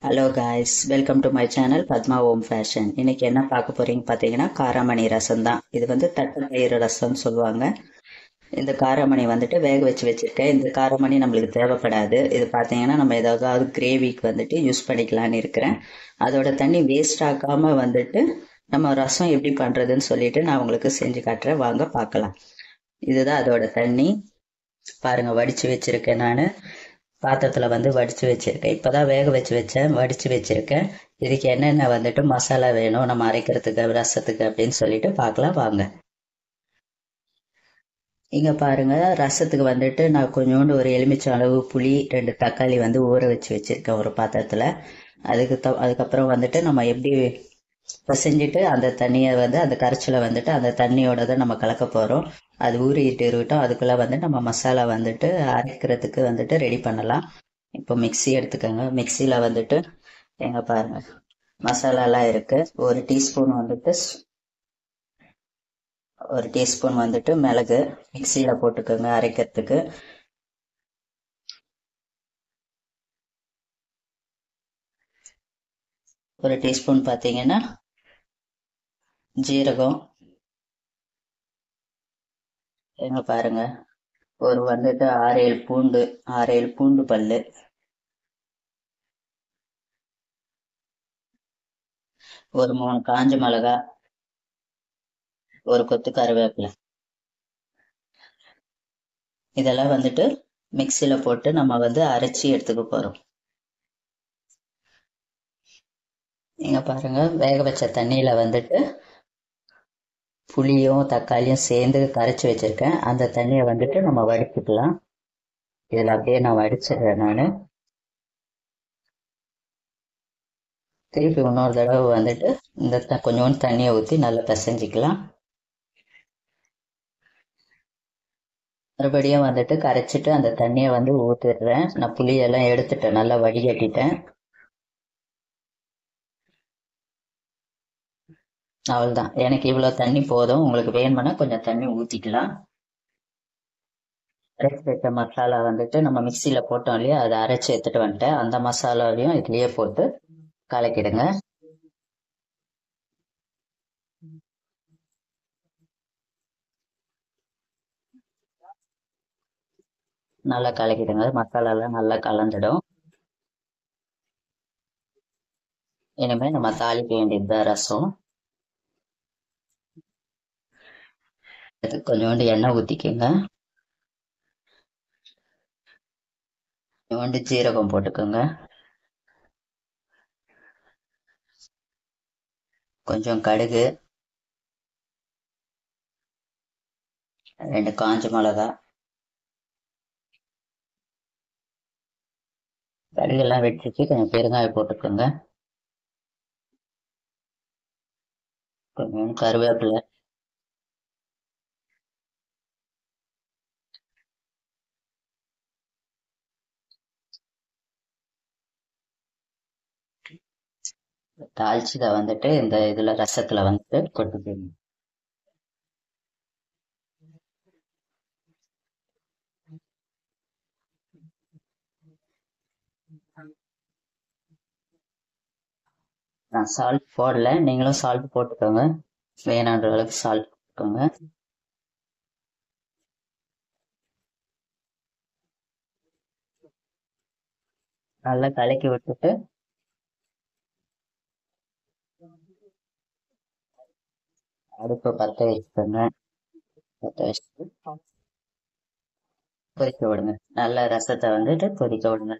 hello guys welcome to my channel Padma home fashion இன்னைக்கு என்ன பார்க்க போறீங்க பார்த்தீங்கன்னா காராமணி ரசம் தான் இது வந்து தட்டைப்பயிறு ரசம்னு சொல்லுவாங்க இந்த காராமணி வந்துட்டு வேக வச்சு வச்சிருக்கேன் இந்த காராமணி நம்மளுக்கு தேவைப்படாது இது பார்த்தீங்கன்னா நம்ம ஏதாவது கிரேவிக்கு வந்துட்டு யூஸ் பண்ணிக்கலாம்னு இருக்கிறேன் அதோட தண்ணி வேஸ்ட் ஆக்காம வந்துட்டு நம்ம ரசம் எப்படி பண்றதுன்னு சொல்லிட்டு நான் உங்களுக்கு செஞ்சு காட்டுறேன் வாங்க பார்க்கலாம் இதுதான் அதோட தண்ணி பாருங்க வடிச்சு வச்சிருக்கேன் நான் பாத்திரத்தில் வந்து வடித்து வச்சுருக்கேன் இப்போ தான் வேக வச்சு வச்சேன் வடித்து வச்சுருக்கேன் இதுக்கு என்னென்ன வந்துட்டு மசாலா வேணும் நம்ம அரைக்கிறதுக்கு ரசத்துக்கு அப்படின்னு சொல்லிட்டு பார்க்கலாம் வாங்க இங்கே பாருங்க ரசத்துக்கு வந்துட்டு நான் கொஞ்சோண்டு ஒரு எலுமிச்சம் அளவு புளி ரெண்டு தக்காளி வந்து ஊற வச்சு வச்சுருக்கேன் ஒரு பாத்திரத்தில் அதுக்கு த அதுக்கப்புறம் வந்துட்டு நம்ம எப்படி பிசைஞ்சிட்டு அந்த தண்ணியை வந்து அந்த கரைச்சலை வந்துட்டு அந்த தண்ணியோட தான் நம்ம கலக்க போகிறோம் அது ஊறிட்டு இருக்கட்டும் அதுக்குள்ளே வந்து நம்ம மசாலா வந்துட்டு அரைக்கிறதுக்கு வந்துட்டு ரெடி பண்ணலாம் இப்போ மிக்சி எடுத்துக்கோங்க மிக்சியில் வந்துட்டு எங்க பாருங்க மசாலாலாம் இருக்கு ஒரு டீஸ்பூன் வந்துட்டு ஒரு டீஸ்பூன் வந்துட்டு மிளகு மிக்சியில் போட்டுக்கோங்க அரைக்கிறதுக்கு ஒரு டீஸ்பூன் பார்த்தீங்கன்னா ஜீரகம் எங்க பாருங்க ஒரு வந்துட்டு ஆறு ஏழு பூண்டு ஆறு ஏழு பூண்டு பல்லு ஒரு மூணு காஞ்ச மிளகா ஒரு கொத்து கருவேப்பிலை இதெல்லாம் வந்துட்டு மிக்சியில போட்டு நம்ம வந்து அரைச்சி எடுத்துக்க போறோம் இங்க பாருங்க வேக வச்ச தண்ணியில வந்துட்டு புளியும் தக்காளியும் சேர்ந்து கரைச்சி வச்சிருக்கேன் அந்த தண்ணியை வந்துட்டு நம்ம வடிச்சுக்கலாம் இதில் அப்படியே நான் வடிச்சிடுறேன் நான் திருப்பி இன்னொரு தடவை வந்துட்டு இந்த த- கொஞ்சோண்டு தண்ணியை ஊற்றி நல்லா பிசைஞ்சிக்கலாம் மறுபடியும் வந்துட்டு கரைச்சிட்டு அந்த தண்ணியை வந்து ஊற்றிடுறேன் நான் புளியெல்லாம் எடுத்துட்டேன் நல்லா வடிகட்டிட்டேன் அவ்வளோதான் எனக்கு இவ்வளோ தண்ணி போதும் உங்களுக்கு வேணும்னா கொஞ்சம் தண்ணி ஊற்றிக்கலாம் அரைச்சி வைத்த மசாலா வந்துட்டு நம்ம மிக்சியில் போட்டோம் இல்லையா அதை அரைச்சி எடுத்துட்டு வந்துட்டேன் அந்த மசாலாவையும் இதுலயே போட்டு கலக்கிடுங்க நல்லா கலக்கிடுங்க மசாலாலாம் நல்லா கலந்துடும் இனிமே நம்ம தாளிக்க வேண்டியதுதான் ரசம் அதுக்கு கொஞ்சோண்டு எண்ணெய் ஊற்றிக்கோங்க கொஞ்சோண்டு ஜீரகம் போட்டுக்கோங்க கொஞ்சம் கடுகு ரெண்டு காஞ்ச மிளகா கடுகெல்லாம் வெட்டிச்சு கொஞ்சம் பெருங்காயம் போட்டுக்கோங்க கொஞ்சம் கருவேப்பிலை தாளிச்சதை வந்துட்டு இந்த இதுல ரசத்துல வந்துட்டு கொட்டிக்கோங்க நான் சால்ட் போடல நீங்களும் சால்ட் போட்டுக்கோங்க வேணான்ற அளவுக்கு சால்ட் போட்டுக்கோங்க நல்லா கலக்கி விட்டுட்டு அடுப்பை பற்ற வச்சுக்கோங்க பற்ற வச்சுட்டு கொதிக்க விடுங்க நல்லா ரசத்தை வந்துட்டு கொதிக்க விடுங்க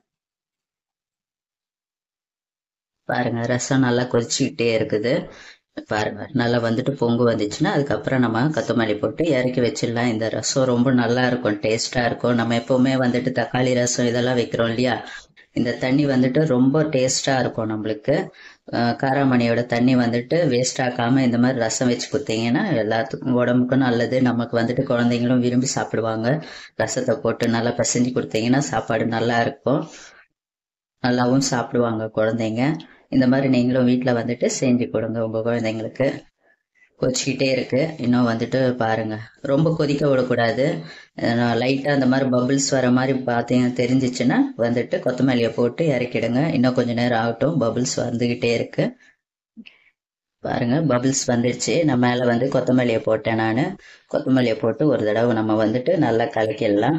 பாருங்க ரசம் நல்லா கொதிச்சுக்கிட்டே இருக்குது பாருங்க நல்லா வந்துட்டு பொங்கு வந்துச்சுன்னா அதுக்கப்புறம் நம்ம கொத்தமல்லி போட்டு இறக்கி வச்சிடலாம் இந்த ரசம் ரொம்ப நல்லா இருக்கும் டேஸ்டா இருக்கும் நம்ம எப்பவுமே வந்துட்டு தக்காளி ரசம் இதெல்லாம் வைக்கிறோம் இல்லையா இந்த தண்ணி வந்துட்டு ரொம்ப டேஸ்டா இருக்கும் நம்மளுக்கு அஹ் காராமணியோட தண்ணி வந்துட்டு வேஸ்ட் ஆக்காம இந்த மாதிரி ரசம் வச்சு கொடுத்தீங்கன்னா எல்லாத்துக்கும் உடம்புக்கும் நல்லது நமக்கு வந்துட்டு குழந்தைங்களும் விரும்பி சாப்பிடுவாங்க ரசத்தை போட்டு நல்லா பிசைஞ்சு கொடுத்தீங்கன்னா சாப்பாடு நல்லா இருக்கும் நல்லாவும் சாப்பிடுவாங்க குழந்தைங்க இந்த மாதிரி நீங்களும் வீட்டில் வந்துட்டு செஞ்சு கொடுங்க உங்க குழந்தைங்களுக்கு கொதிச்சிக்கிட்டே இருக்கு இன்னும் வந்துட்டு பாருங்க ரொம்ப கொதிக்க விடக்கூடாது லைட்டாக அந்த மாதிரி பபிள்ஸ் வர மாதிரி பார்த்தீங்க தெரிஞ்சிச்சுன்னா வந்துட்டு கொத்தமல்லியை போட்டு இறக்கிடுங்க இன்னும் கொஞ்ச நேரம் ஆகட்டும் பபிள்ஸ் வந்துக்கிட்டே இருக்கு பாருங்க பபிள்ஸ் வந்துடுச்சு நான் மேலே வந்து கொத்தமல்லியை போட்டேன் நான் கொத்தமல்லியை போட்டு ஒரு தடவை நம்ம வந்துட்டு நல்லா கலக்கிடலாம்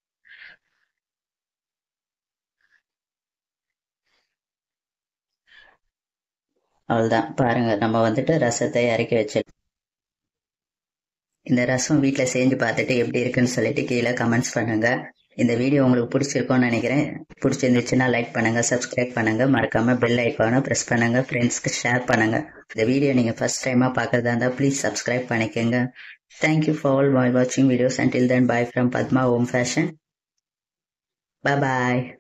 அவ்வளோதான் பாருங்க நம்ம வந்துட்டு ரசத்தை இறக்கி வச்சு இந்த ரசம் வீட்டில் செஞ்சு பார்த்துட்டு எப்படி இருக்குன்னு சொல்லிட்டு கீழே கமெண்ட்ஸ் பண்ணுங்க இந்த வீடியோ உங்களுக்கு பிடிச்சிருக்கோன்னு நினைக்கிறேன் பிடிச்சிருந்துச்சுன்னா லைக் பண்ணுங்க சப்ஸ்கிரைப் பண்ணுங்க மறக்காம பெல் ஐக்கானை ப்ரெஸ் பண்ணுங்க ஃப்ரெண்ட்ஸ்க்கு ஷேர் பண்ணுங்க இந்த வீடியோ நீங்க ஃபர்ஸ்ட் டைமா பார்க்கறதா இருந்தால் ப்ளீஸ் சப்ஸ்கிரைப் பண்ணிக்கோங்க தேங்க்யூ ஃபார் ஆல் வாட்சிங் videos until then bye from Padma home fashion bye